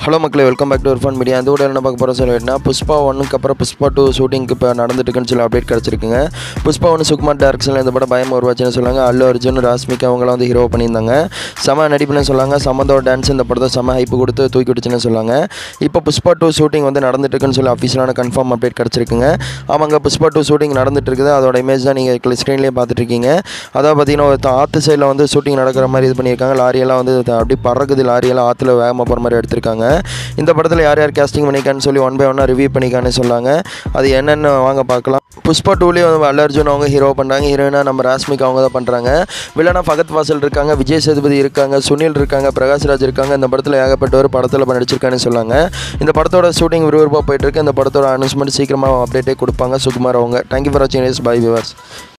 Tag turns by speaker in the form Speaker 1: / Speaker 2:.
Speaker 1: hello மக்களே welcome back to fun media அந்த video என்ன பார்க்க போகிறோம் சொல்லிட்டுனா புஷ்பா ஒன்னுக்கு அப்புறம் புஷ்பா டூ ஷூட்டிங்க்கு இப்போ நடந்துட்டுருக்குன்னு சொல்லி அப்டேட் கிடச்சிருக்குங்க புஷ்பா ஒன்று சுகுமார் டேரக்ஷனில் இந்த படம் பயம் உருவாச்சுன்னு சொல்லாங்க அல்லு அர்ஜுன் ராஸ்மிகா அவங்களாம் வந்து ஹீரோ பண்ணியிருந்தாங்க செம நடிப்புன்னு சொல்லாங்க சம்மந்தோட டான்ஸ் இந்த படத்தை செம ஹைப்பு கொடுத்து தூக்கி விட்டுச்சுன்னு சொல்லாங்க இப்போ புஷ்பா டூ ஷூட்டிங் வந்து நடந்துட்டுருக்குன்னு சொல்லி அஃபிஷியலான கன்ஃபார்ம் அப்டேட் கிடச்சிருக்குங்க ஆமாங்க புஷ்பா டூ ஷூட்டிங் நடந்துட்டு இருக்குது அதோட இமேஜ் தான் நீங்கள் ஸ்க்ரீன்லேயே பார்த்துட்ருக்கீங்க அதாவது பார்த்தீங்கன்னா ஒரு ஆற்று சைடில் வந்து ஷூட்டிங் நடக்கிற மாதிரி இது பண்ணியிருக்காங்க லாரியெல்லாம் வந்து அப்படி பறக்குது லாரியெல்லாம் ஆற்றுல வேகமாக போகிற மாதிரி எடுத்திருக்காங்க இந்த படத்தில் யார் யார் கேஸ்டிங் பண்ணிக்கான்னு சொல்லி ஒன் பை ஒன்னாக ரிவ்யூ பண்ணிக்கான்னு சொன்னாங்க அது என்னென்னு வாங்க பார்க்கலாம் புஷ்பா டூலேயும் வந்து அல்லு அர்ஜுன் அவங்க ஹீரோ பண்ணுறாங்க ஹீரோயினாக நம்ம ராஸ்மிகா அவங்க தான் பண்ணுறாங்க வில்லனா ஃபகத் வாசல் இருக்காங்க விஜய் சேதுபதி இருக்காங்க சுனில் இருக்காங்க பிரகாஷ்ராஜ் இருக்காங்க இந்த படத்தில் ஏகப்பட்டவர் படத்தில் நடிச்சிருக்கான்னு சொன்னாங்க இந்த படத்தோட ஷூட்டிங் விறுவிறுப்பாக போயிட்டு இருக்கு இந்த படத்தோட அனௌன்ஸ்மெண்ட் சீக்கிரமாக அப்டேட்டே கொடுப்பாங்க சுகுமார் அவங்க தேங்க்யூ ஃபார் வாட்சிங் பை விவர்ஸ்